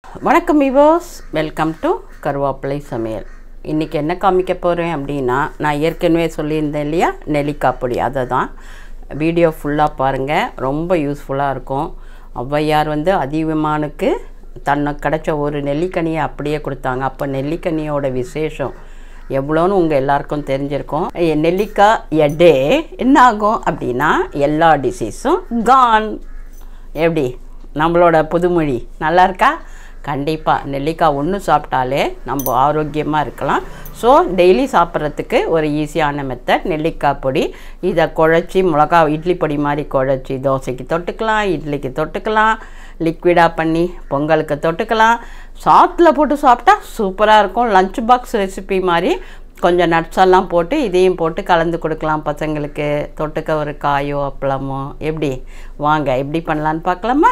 வணக்கம் விவோஸ் welcome to கருவேப்பிலை சமையல் இன்றைக்கி என்ன காமிக்க போகிறேன் அப்படின்னா நான் ஏற்கனவே சொல்லியிருந்தேன் இல்லையா நெல்லிக்காய் பொடி அதை தான் வீடியோ ஃபுல்லாக பாருங்கள் ரொம்ப யூஸ்ஃபுல்லாக இருக்கும் ஔவையார் வந்து அதிகமானுக்கு தன்னை கிடச்ச ஒரு நெல்லிக்கனியை அப்படியே கொடுத்தாங்க அப்போ நெல்லிக்கனியோட விசேஷம் எவ்வளோன்னு உங்கள் எல்லாருக்கும் தெரிஞ்சிருக்கும் எ- நெல்லிக்காய் எடே என்ன ஆகும் அப்படின்னா எல்லா டிசீஸும் கான் எப்படி நம்மளோட புதுமொழி நல்லா இருக்கா கண்டிப்பாக நெல்லிக்காய் ஒன்று சாப்பிட்டாலே நம்ம ஆரோக்கியமாக இருக்கலாம் ஸோ டெய்லி சாப்பிட்றதுக்கு ஒரு ஈஸியான மெத்தட் நெல்லிக்காய் பொடி இதை குழச்சி மிளகா இட்லி பொடி மாதிரி குழச்சி தோசைக்கு தொட்டுக்கலாம் இட்லிக்கு தொட்டுக்கலாம் லிக்விடாக பண்ணி பொங்கலுக்கு தொட்டுக்கலாம் சாத்தில் போட்டு சாப்பிட்டா சூப்பராக இருக்கும் லஞ்ச் பாக்ஸ் ரெசிபி மாதிரி கொஞ்சம் நட்ஸ் எல்லாம் போட்டு இதையும் போட்டு கலந்து கொடுக்கலாம் பசங்களுக்கு தொட்டுக்க ஒரு காயோ அப்பளமோ எப்படி வாங்க எப்படி பண்ணலான்னு பார்க்கலாமா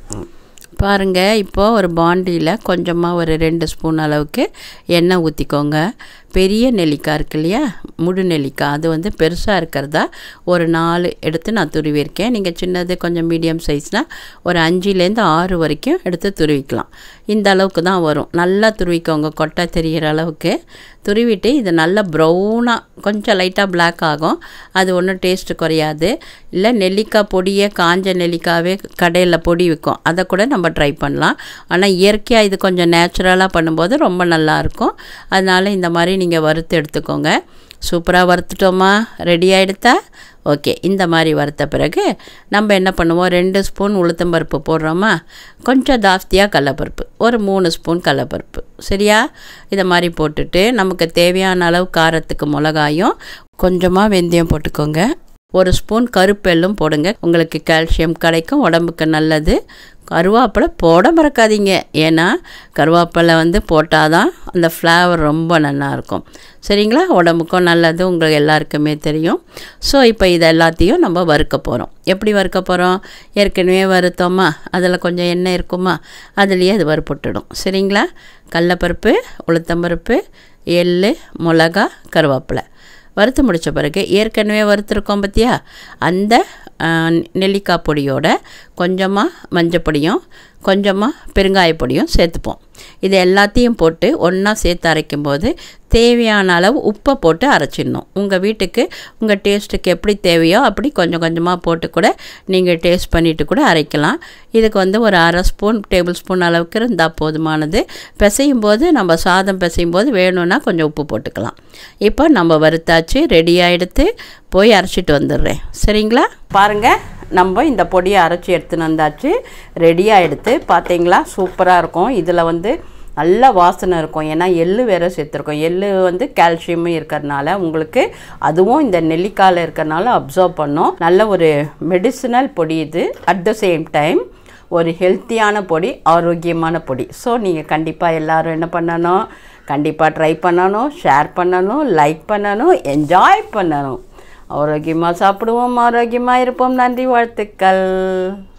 பாருங்க இப்போ ஒரு பாண்டியில் கொஞ்சமாக ஒரு ரெண்டு ஸ்பூன் அளவுக்கு எண்ணெய் ஊற்றிக்கோங்க பெரிய நெல்லிக்காய் இருக்கு இல்லையா முழு நெல்லிக்காய் அது வந்து பெருசாக இருக்கிறதா ஒரு நாலு எடுத்து நான் துருவியிருக்கேன் நீங்கள் சின்னது கொஞ்சம் மீடியம் சைஸ்னால் ஒரு அஞ்சுலேருந்து ஆறு வரைக்கும் எடுத்து துருவிக்கலாம் இந்த அளவுக்கு தான் வரும் நல்லா துருவிக்கோங்க கொட்டை தெரிகிற அளவுக்கு துருவிட்டு இது நல்லா ப்ரௌனாக கொஞ்சம் லைட்டாக Black ஆகும் அது ஒன்றும் டேஸ்ட்டு குறையாது இல்லை நெல்லிக்காய் பொடியே காஞ்ச நெல்லிக்காவே கடையில் பொடி விற்கும் அதை கூட நம்ம ட்ரை பண்ணலாம் ஆனால் இயற்கையாக இது கொஞ்சம் நேச்சுரலாக பண்ணும்போது ரொம்ப நல்லாயிருக்கும் அதனால் இந்த மாதிரி நீங்கள் வறுத்து எடுத்துக்கோங்க சூப்பராக வறுத்துட்டோமா ரெடி ஆகிடுத்தா ஓகே இந்த மாதிரி வறுத்த பிறகு நம்ம என்ன பண்ணுவோம் ரெண்டு ஸ்பூன் உளுத்தம்பருப்பு போடுறோமா கொஞ்சம் ஜாஸ்தியாக கடலப்பருப்பு ஒரு மூணு ஸ்பூன் கடலப்பருப்பு சரியா இதை மாதிரி போட்டுட்டு நமக்கு தேவையான அளவு காரத்துக்கு மிளகாயும் கொஞ்சமாக வெந்தயம் போட்டுக்கோங்க ஒரு ஸ்பூன் கருப்பெல்லும் போடுங்க உங்களுக்கு கால்சியம் கிடைக்கும் உடம்புக்கு நல்லது கருவேப்பிலை போட மறக்காதீங்க ஏன்னா கருவேப்பிலை வந்து போட்டால் தான் அந்த ஃப்ளேவர் ரொம்ப நல்லா இருக்கும் சரிங்களா உடம்புக்கும் நல்லது உங்களுக்கு எல்லாருக்குமே தெரியும் ஸோ இப்போ இது எல்லாத்தையும் நம்ம வறுக்க போகிறோம் எப்படி வறுக்க போகிறோம் ஏற்கனவே வறுத்தோமா அதில் கொஞ்சம் எண்ணெய் இருக்குமா அதுலேயே அது வறுப்புட்டுடும் சரிங்களா கடலப்பருப்பு உளுத்தம்பருப்பு எள்ளு மிளகா கருவேப்பிலை வறுத்து முடித்த பிறகு ஏற்கனவே வறுத்துருக்கோம் பார்த்தியா அந்த ஆ, நெல்லிக்காய் பொடியோட கொஞ்சமாக மஞ்சப்பொடியும் கொஞ்சமாக பெருங்காய பொடியும் சேர்த்துப்போம் இது எல்லாத்தையும் போட்டு ஒன்றா சேர்த்து அரைக்கும் போது தேவையான அளவு உப்பை போட்டு அரைச்சிடணும் உங்கள் வீட்டுக்கு உங்கள் டேஸ்ட்டுக்கு எப்படி தேவையோ அப்படி கொஞ்சம் கொஞ்சமாக போட்டு கூட நீங்கள் டேஸ்ட் பண்ணிவிட்டு கூட அரைக்கலாம் இதுக்கு வந்து ஒரு அரை ஸ்பூன் டேபிள் ஸ்பூன் அளவுக்கு இருந்தால் போதுமானது பிசையும் போது நம்ம சாதம் பிசையும் போது வேணும்னா கொஞ்சம் உப்பு போட்டுக்கலாம் இப்போ நம்ம வறுத்தாச்சு ரெடி ஆகிடுத்து போய் அரைச்சிட்டு வந்துடுறேன் சரிங்களா பாருங்கள் நம்ம இந்த பொடியை அரைச்சி எடுத்துன்னு வந்தாச்சு ரெடியாக எடுத்து பார்த்தீங்களா சூப்பராக இருக்கும் இதில் வந்து நல்ல வாசனை இருக்கும் ஏன்னா எள்ளு வேற சேர்த்துருக்கோம் எள்ளு வந்து கால்சியமும் இருக்கிறதுனால உங்களுக்கு அதுவும் இந்த நெல்லிக்காயில் இருக்கிறதுனால அப்சர்வ் பண்ணும் நல்ல ஒரு மெடிசினல் பொடி இது அட் த சேம் டைம் ஒரு ஹெல்த்தியான பொடி ஆரோக்கியமான பொடி ஸோ நீங்கள் கண்டிப்பாக எல்லாரும் என்ன பண்ணணும் கண்டிப்பாக ட்ரை பண்ணணும் ஷேர் பண்ணணும் லைக் பண்ணணும் என்ஜாய் பண்ணணும் ஆரோக்கியமாக சாப்பிடுவோம் ஆரோக்கியமாக இருப்போம் நன்றி வாழ்த்துக்கள்